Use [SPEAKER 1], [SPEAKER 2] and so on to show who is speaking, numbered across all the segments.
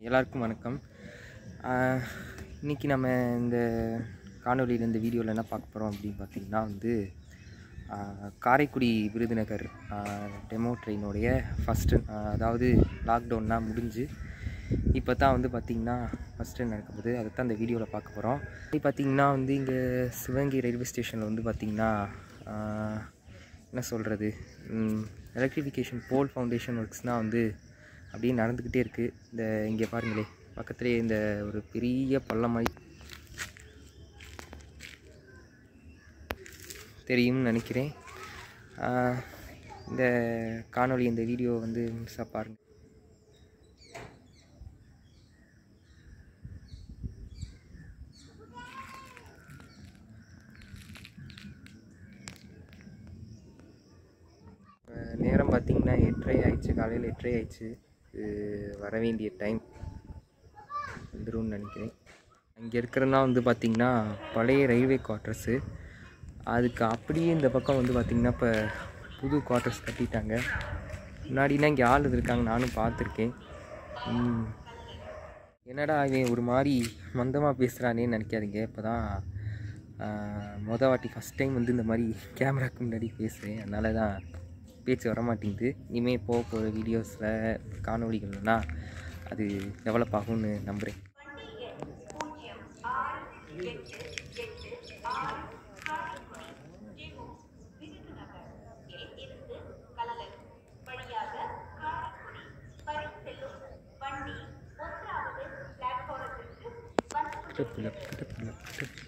[SPEAKER 1] எல்லாருக்கும் வணக்கம் ஆஹ் இன்னைக்கு நம்ம இந்த காணொலியில் இந்த வீடியோவில் என்ன பார்க்க போகிறோம் அப்படின்னு பார்த்தீங்கன்னா வந்து ஆஹ் காரைக்குடி விருதுநகர் டெமோ ட்ரெயினுடைய ஃபஸ்ட்டு அதாவது லாக்டவுன்லாம் முடிஞ்சு இப்போ தான் வந்து பார்த்திங்கன்னா ஃபஸ்ட்டு நடக்குது அதை தான் இந்த வீடியோவில் பார்க்க போகிறோம் இப்போ பார்த்திங்கன்னா வந்து இங்கே சிவகங்கை ரயில்வே ஸ்டேஷனில் வந்து பார்த்திங்கன்னா ஆஹ் என்ன சொல்கிறது எலக்ட்ரிஃபிகேஷன் போல் ஃபவுண்டேஷன் ஒர்க்ஸ்னால் வந்து அப்படியே நடந்துக்கிட்டே இருக்குது இந்த இங்கே பாருங்களே பக்கத்துலேயே இந்த ஒரு பெரிய பள்ளம் மாதிரி தெரியும்னு நினைக்கிறேன் ஆஹ் இந்த காணொளி இந்த வீடியோ வந்து முழுசாக பாருங்கள் அஹ் நேரம் பார்த்தீங்கன்னா எட்டரை ஆயிடுச்சு காலையில் எட்டரை ஆயிடுச்சு இது வர வேண்டிய டைம் வந்துரும்னு நினைக்கிறேன் அங்கே இருக்கிறதுனா வந்து பார்த்திங்கன்னா பழைய ரயில்வே குவார்ட்டர்ஸு அதுக்கு அப்படியே இந்த பக்கம் வந்து பார்த்திங்கன்னா இப்போ புது குவார்ட்டர்ஸ் கட்டிட்டாங்க முன்னாடினா இங்கே ஆள் இருக்காங்க நானும் பார்த்துருக்கேன் ம். என்னடா இவன் ஒரு மாதிரி மந்தமாக பேசுகிறானேன்னு நினைக்காதீங்க இப்போ தான் மொதல் வாட்டி ஃபஸ்ட் டைம் வந்து இந்த மாதிரி கேமராக்கு முன்னாடி பேசுகிறேன் அதனால தான் பேச்சு வர மாட்டேங்குது இனிமேல் போக போகிற வீடியோஸில் காணொளிகள்லாம் அது டெவலப் ஆகும்னு நம்புகிறேன் கிட்டப்புல கிட்டப்புல கிட்டப்புல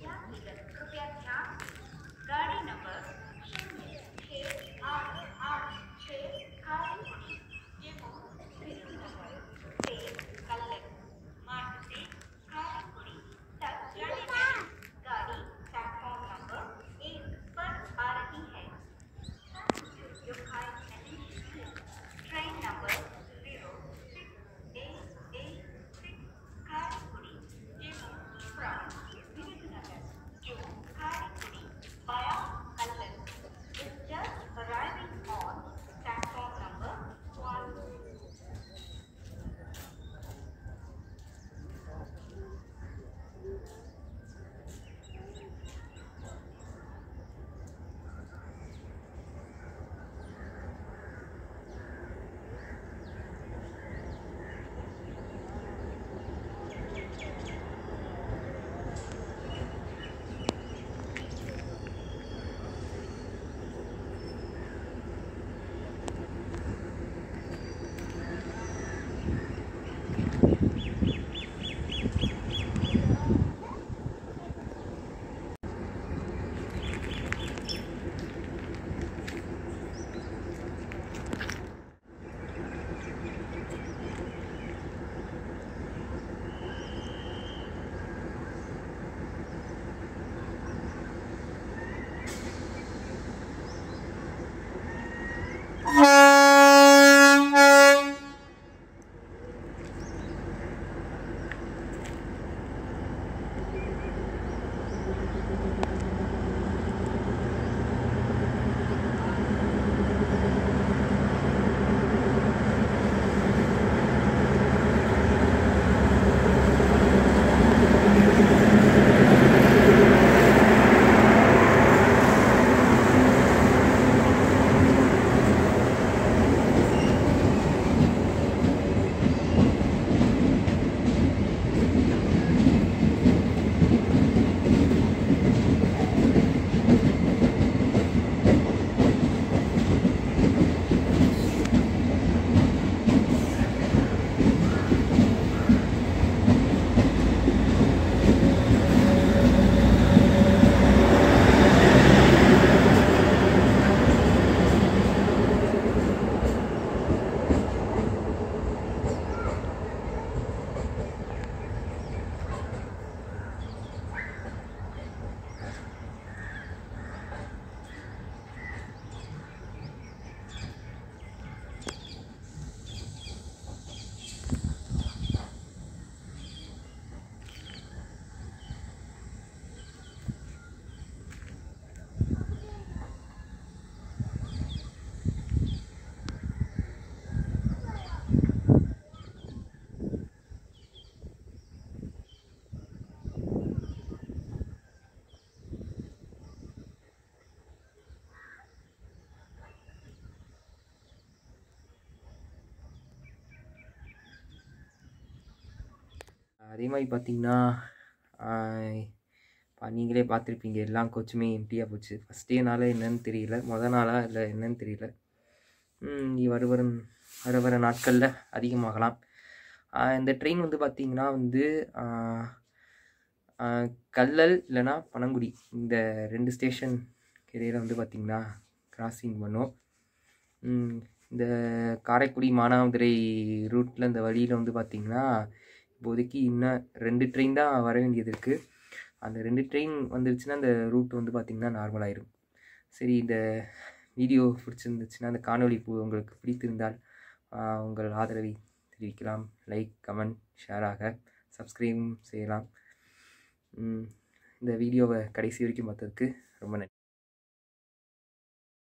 [SPEAKER 1] அதே மாதிரி பார்த்தீங்கன்னா பா நீங்களே பார்த்துருப்பீங்க எல்லா கோச்சுமே எம்டியாக போச்சு ஃபஸ்ட் டேனால என்னன்னு தெரியல மொதல் நாளாக இல்லை என்னன்னு தெரியல ம், இனி வர வரும் வர வர நாட்களில் அதிகமாகலாம் ஆஹ் இந்த ட்ரெயின் வந்து பார்த்திங்கன்னா வந்து ஆஹ், ஆஹ், கல்லல் இல்லைன்னா பனங்குடி இந்த ரெண்டு ஸ்டேஷன் இடையில வந்து பார்த்திங்கன்னா கிராசிங் பண்ணும் ம், இந்த காரைக்குடி மானாமதுரை ரூட்டில் இந்த வழியில் வந்து பார்த்திங்கன்னா இப்போதைக்கு இன்னும் ரெண்டு ட்ரெயின் தான் வர வேண்டியது இருக்குது அந்த ரெண்டு ட்ரெயின் வந்துருச்சுன்னா அந்த ரூட் வந்து பார்த்திங்கன்னா நார்மல் ஆயிரும் சரி இந்த வீடியோ பிடிச்சிருந்துச்சுன்னா அந்த காணொளி பு- உங்களுக்கு பிடித்திருந்தால் ஆஹ், உங்கள் ஆதரவை தெரிவிக்கலாம் லைக் கமெண்ட் ஷேராக சப்ஸ்கிரைபும் செய்யலாம் ம், இந்த வீடியோவை கடைசி வரைக்கும் பார்த்ததுக்கு ரொம்ப நன்றி